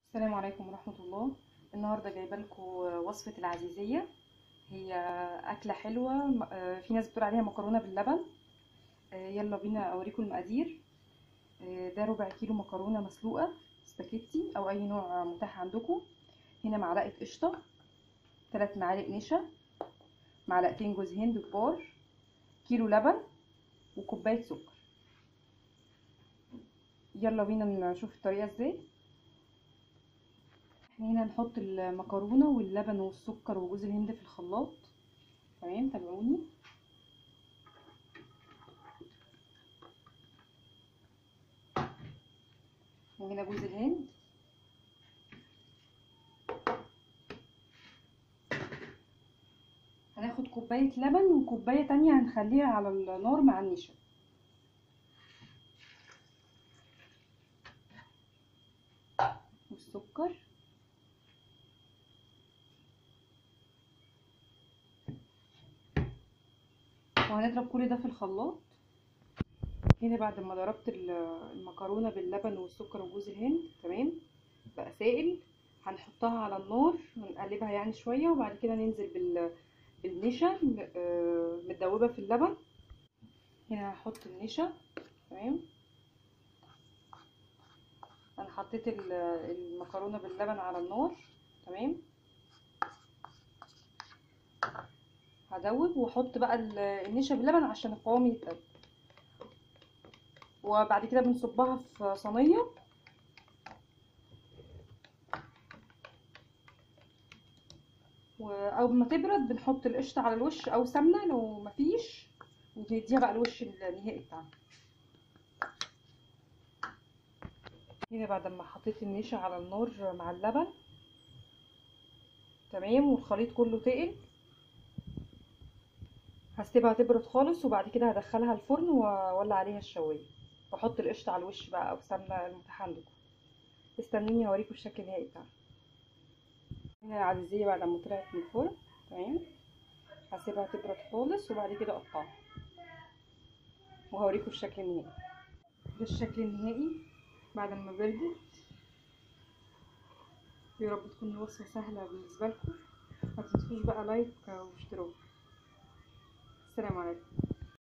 السلام عليكم ورحمة الله النهاردة جايبة لكم وصفة العزيزية هي أكلة حلوة م- آه، في ناس بتقول عليها مكرونة باللبن آه، يلا بينا أوريكم المقادير آه، ده ربع كيلو مكرونة مسلوقة سباكيتي أو أي نوع متاح عندكم هنا معلقة قشطة ثلاث معالق نشا معلقتين جوز هند كبار كيلو لبن وكوباية سكر يلا بينا نشوف الطريقة ازاي احنا هنا هنحط المكرونه واللبن والسكر وجوز الهند في الخلاط تمام تابعوني وهنا جوز الهند هناخد كوبايه لبن وكوبايه تانية هنخليها على النار مع النشا والسكر وهنضرب كل ده في الخلاط هنا بعد ما ضربت المكرونه باللبن والسكر وجوز الهند تمام بقى سائل هنحطها على النار ونقلبها يعني شويه وبعد كده ننزل بال بالنشا متدوبه في اللبن هنا هحط النشا تمام انا حطيت المكرونه باللبن على النار تمام هدوب واحط بقى النشا باللبن عشان القوام يتقل وبعد كده بنصبها في صينيه واول ما تبرد بنحط القشطه على الوش او سمنه لو مفيش ونديها بقى الوش النهائي بتاعنا هنا بعد ما حطيت النشا على النار مع اللبن تمام والخليط كله تقل هسيبها تبرد خالص وبعد كده هدخلها الفرن واولع عليها الشوايه واحط القشطه على الوش بقى او سمنه المتاح عندكم استنوني هوريكم الشكل النهائي بتاعها هنا العزيزيه بعد ما طلعت من الفرن تمام هسيبها تبرد خالص وبعد كده اقطعها وهوريكم الشكل النهائي ده الشكل النهائي بعد ما بردت يا رب تكون الوصفه سهله بالنسبه لكم ما تنسوش بقى لايك واشتراك السلام عليكم